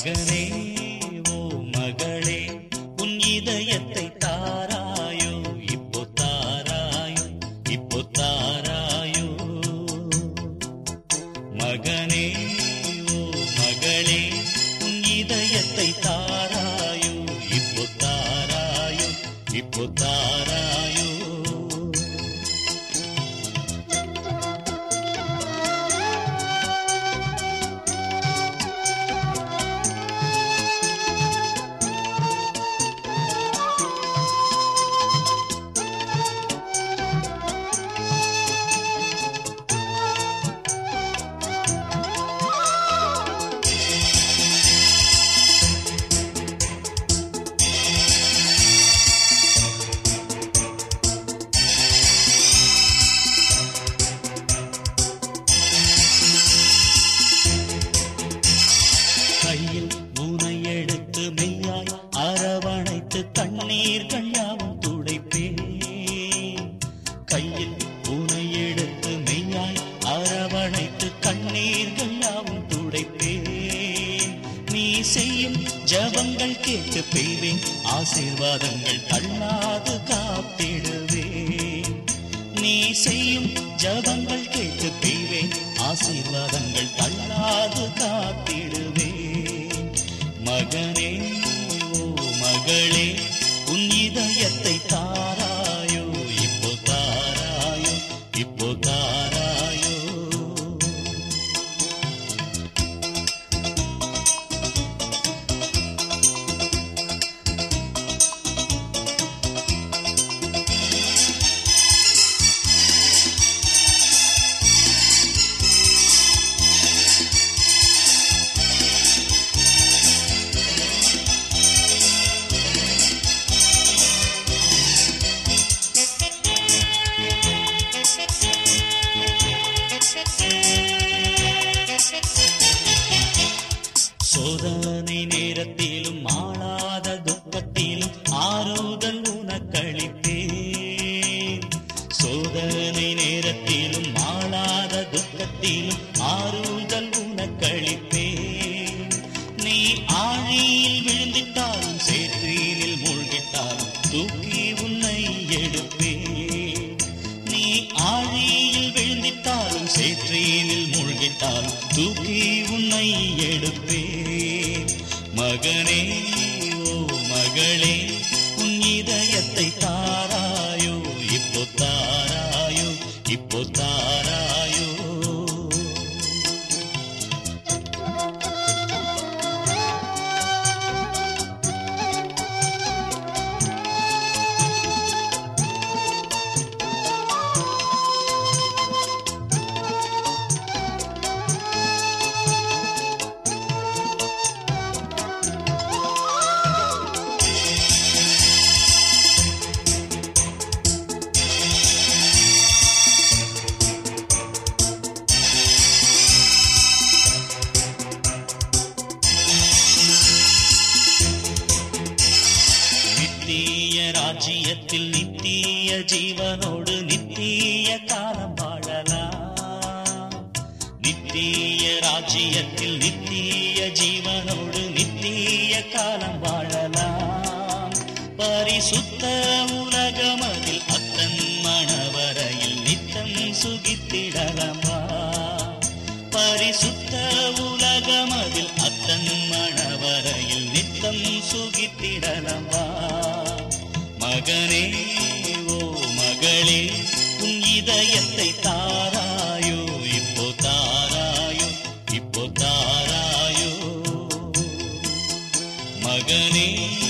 மகனே ஓ மகளே உன் இதயத்தை தாராயோ இப்போ தாராயோ இப்போ தாராயோ மகனே ஓ மகளே உன் இதயத்தை தாராயோ இப்போ தாராயோ இப்போ தாராயோ கையில் உனை எடுத்து மெய்யாய் அரவணைத்து கண்ணீர் கண்ணாவும் துடைப்பேன் கையில் உனை எடுத்து மெய்யாய் அரவணைத்து கண்ணீர் கண்ணாவும் துடைப்பேன் நீ செய்யும் ஜபங்கள் கேட்டு பெய்வேன் ஆசீர்வாதங்கள் தள்ளாது காத்திடுவேன் நீ செய்யும் ஜபங்கள் கேட்டு பெய்வேன் ஆசீர்வாதங்கள் தள்ளாது காத்திடுவேன் மகனே ஓ மகளே உன் இதயத்தை தாராயோ இப்போ தாராயோ இப்போ தாராயோ சோதனை நேரத்திலும் ஆளாத துக்கத்திலும் ஆறுதல் உனக்களிப்பேன் சோதனை நேரத்திலும் ஆளாத துக்கத்திலும் ஆறுதல் உனக்களிப்பேன் நீ ஆழியில் விழுந்திட்டாலும் சேற்றினில் மூழ்கிட்டாலும் தூக்கி உன்னை எடுப்பேன் நீ ஆழியில் விழுந்திட்டாலும் சேற்றினில் மூழ்கிட்டாலும் தூக்கி உன்னை எடுப்பேன் மகனே ஓ மகளே உன் இதயத்தை தாராயோ இப்போ தாராயோ இப்போ தாராயோ நித்திய ராஜ்யத்தில் நித்திய ஜீவனோடு நித்திய காலம் வாழலாம் நித்திய ராஜ்யத்தில் நித்திய ஜீவனோடு நித்திய காலம் வாழலாம் பரிசுத்த உலகமதில் அத்தன் மணவரையில் நித்தம் சுகித்திடலமா பரிசுத்த உலகமதில் அத்தன் மணவரையில் நித்தம் சுகித்திடலமா மகனே ஓ மகளே உன் இதயத்தை தாராயோ இப்போ தாராயோ இப்போ தாராயோ மகனே